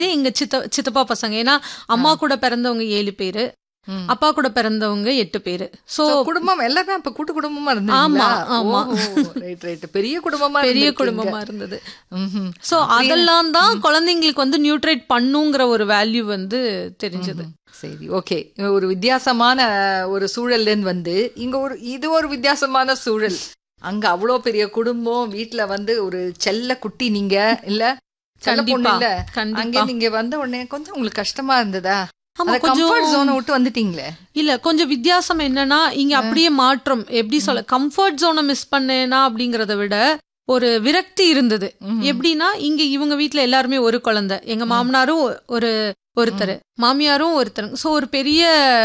எங்க சித்த சித்தப்பா பசங்க ஏன்னா அம்மா கூட பிறந்தவங்க ஏழு பேரு ம். அப்பா கூட பிறந்தவங்க எட்டு பேரு சோ So, குடும்பம் எல்லாரும் இப்ப கூட்டு குடும்பமா ஆமா, இருந்தீங்களா ஆமா. ரைட் ரைட் பெரிய குடும்பமா பெரிய இருந்திருக்கீங்க. குடும்பமா இருந்தது ம்ஹும். சோ அதெல்லாம் தான் குழந்தைங்களுக்கு வந்து நியூட்ரேட் பண்ணுங்கிற ஒரு வேல்யூ வந்து தெரிஞ்சது சரி ஓகே ஒரு வித்தியாசமான ஒரு சூழல்ல இருந்து வந்து இங்க ஒரு இது ஒரு வித்தியாசமான சூழல் அங்க அவ்வளோ பெரிய குடும்பம் வீட்ல வந்து ஒரு செல்ல குட்டி நீங்க இல்ல செல்ல பொண்ணு கண்டிப்பா இல்ல அங்க கண்டிப்பா நீங்க வந்த உடனே கொஞ்சம் உங்களுக்கு கஷ்டமா இருந்ததா ஆமா அந்த கம்ஃபர்ட் கொஞ்சம் ஜோனை விட்டு வந்துட்டீங்களே இல்ல கொஞ்சம் வித்தியாசம் என்னன்னா இங்க அப்படியே மாற்றம் எப்படி சொல்ல கம்ஃபர்ட் ஜோனை மிஸ் பண்ணேனா அப்படிங்கறத விட ஒரு விரக்தி இருந்தது ம்ஹும். எப்படின்னா இங்க இவங்க வீட்ல எல்லாருமே ஒரு குழந்தை எங்க மாமனாரும் ஒ- ஒரு ஒருத்தர் மாமியாரும் ஒருத்தர் சோ ஒரு பெரிய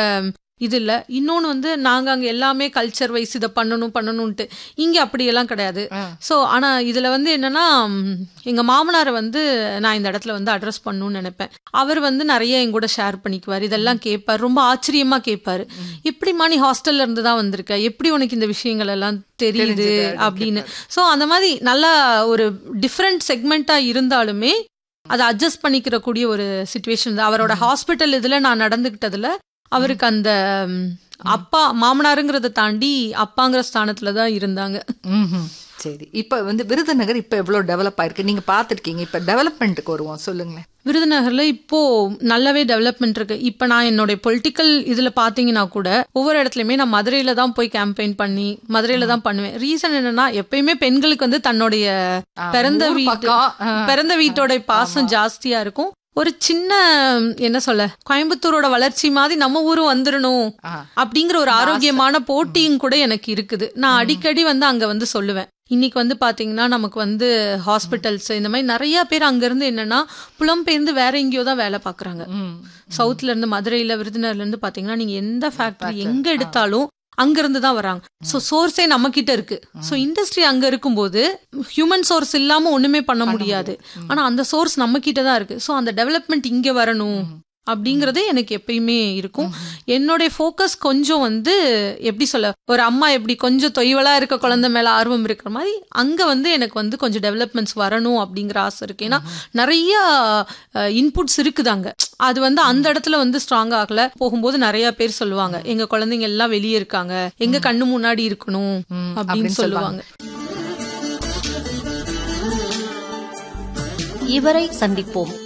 இது இல்ல இன்னொன்னு வந்து நாங்க அங்க எல்லாமே கல்ச்சர் வைஸ் இதை பண்ணணும் பண்ணணும்ட்டு இங்க அப்படியெல்லாம் கிடையாது ஆ. ஸோ ஆனா இதுல வந்து என்னன்னா ம், எங்க மாமனாரை வந்து நான் இந்த இடத்துல வந்து அட்ரஸ் பண்ணணும்னு நினைப்பேன் அவர் வந்து நிறைய என் கூட ஷேர் பண்ணிக்குவார் இதெல்லாம் கேட்பார் ரொம்ப ஆச்சரியமா கேட்பாரு எப்படிம்மா நீ ஹாஸ்டல்ல இருந்து தான் வந்திருக்க எப்படி உனக்கு இந்த விஷயங்கள் எல்லாம் தெரியுது தெரிஞ்சது அப்படின்னு ஸோ அந்த மாதிரி நல்லா ஒரு டிஃப்ரெண்ட் செக்மெண்ட்டா இருந்தாலுமே அதை அட்ஜஸ்ட் பண்ணிக்கிற கூடிய ஒரு சுச்சுவேஷன் தான் அவரோட ஹாஸ்பிட்டல் இதுல நான் நடந்துக்கிட்டதுல அவருக்கு அந்த ம், அப்பா மாமனாருங்கிறத தாண்டி அப்பாங்கிற ஸ்தானத்துல தான் இருந்தாங்க ம்ஹும். சரி இப்ப வந்து விருதுநகர் இப்ப எவ்வளவு டெவலப் ஆயிருக்கு நீங்க பாத்துருக்கீங்க இப்ப டெவலப்மெண்ட்டுக்கு வருவோம் சொல்லுங்களேன் விருதுநகர்ல இப்போ நல்லாவே டெவலப்மெண்ட் இருக்கு இப்ப நான் என்னுடைய பொலிட்டிக்கல் இதுல பாத்தீங்கன்னா கூட ஒவ்வொரு இடத்துலயுமே நான் மதுரையில தான் போய் கேம்பெயின் பண்ணி மதுரையில தான் பண்ணுவேன் ரீசன் என்னன்னா எப்பயுமே பெண்களுக்கு வந்து தன்னுடைய ஆ, பிறந்த ஊர் வீட்டு பக்கம், ஆ. பிறந்த வீட்டோட பாசம் ஜாஸ்தியா இருக்கும் ஒரு சின்ன என்ன சொல்ல கோயம்புத்தூரோட வளர்ச்சி மாதிரி நம்ம ஊரும் வந்துடணும் ஆ. அப்படிங்கிற ஒரு ஆரோக்கியமான போட்டியும் கூட எனக்கு இருக்குது நான் அடிக்கடி வந்து அங்க வந்து சொல்லுவேன் இன்னைக்கு வந்து பாத்தீங்கன்னா நமக்கு வந்து ஹாஸ்பிட்டல்ஸ் இந்த மாதிரி நிறைய பேர் அங்க இருந்து என்னன்னா புலம்பெயர்ந்து வேற எங்கேயோ தான் வேலை பாக்குறாங்க ம். சவுத்ல இருந்து மதுரையில விருதுநகர்ல இருந்து பாத்தீங்கன்னா நீங்க எந்த ஃபேக்டரி எங்க எடுத்தாலும் அங்க இருந்து தான் வராங்க சோ சோர்ஸே நம்ம கிட்ட இருக்கு சோ இண்டஸ்ட்ரி அங்க இருக்கும்போது ஹியூமன் சோர்ஸ் இல்லாம ஒண்ணுமே பண்ண முடியாது ஆனா அந்த சோர்ஸ் நம்ம கிட்ட தான் இருக்கு சோ அந்த டெவலப்மெண்ட் இங்க வரணும் அப்படிங்கறது எனக்கு எப்பயுமே இருக்கும் என்னுடைய ஃபோக்கஸ் கொஞ்சம் வந்து எப்படி சொல்ல ஒரு அம்மா எப்படி கொஞ்சம் தொய்வலா இருக்க குழந்தை மேல ஆர்வம் இருக்கிற மாதிரி அங்க வந்து எனக்கு வந்து கொஞ்சம் டெவலப்மெண்ட்ஸ் வரணும் அப்படிங்கிற ஆசை இருக்கு ஏன்னா நிறைய இன்புட்ஸ் இருக்குது அங்க அது வந்து அந்த இடத்துல வந்து ஸ்ட்ராங் ஆகல போகும்போது நிறைய பேர் சொல்லுவாங்க எங்க குழந்தைங்க எல்லாம் வெளியே இருக்காங்க எங்க கண்ணு முன்னாடி இருக்கணும் ம், அப்படின்னு அப்படின்னு சொல்லுவாங்க இவரை சந்திப்போம்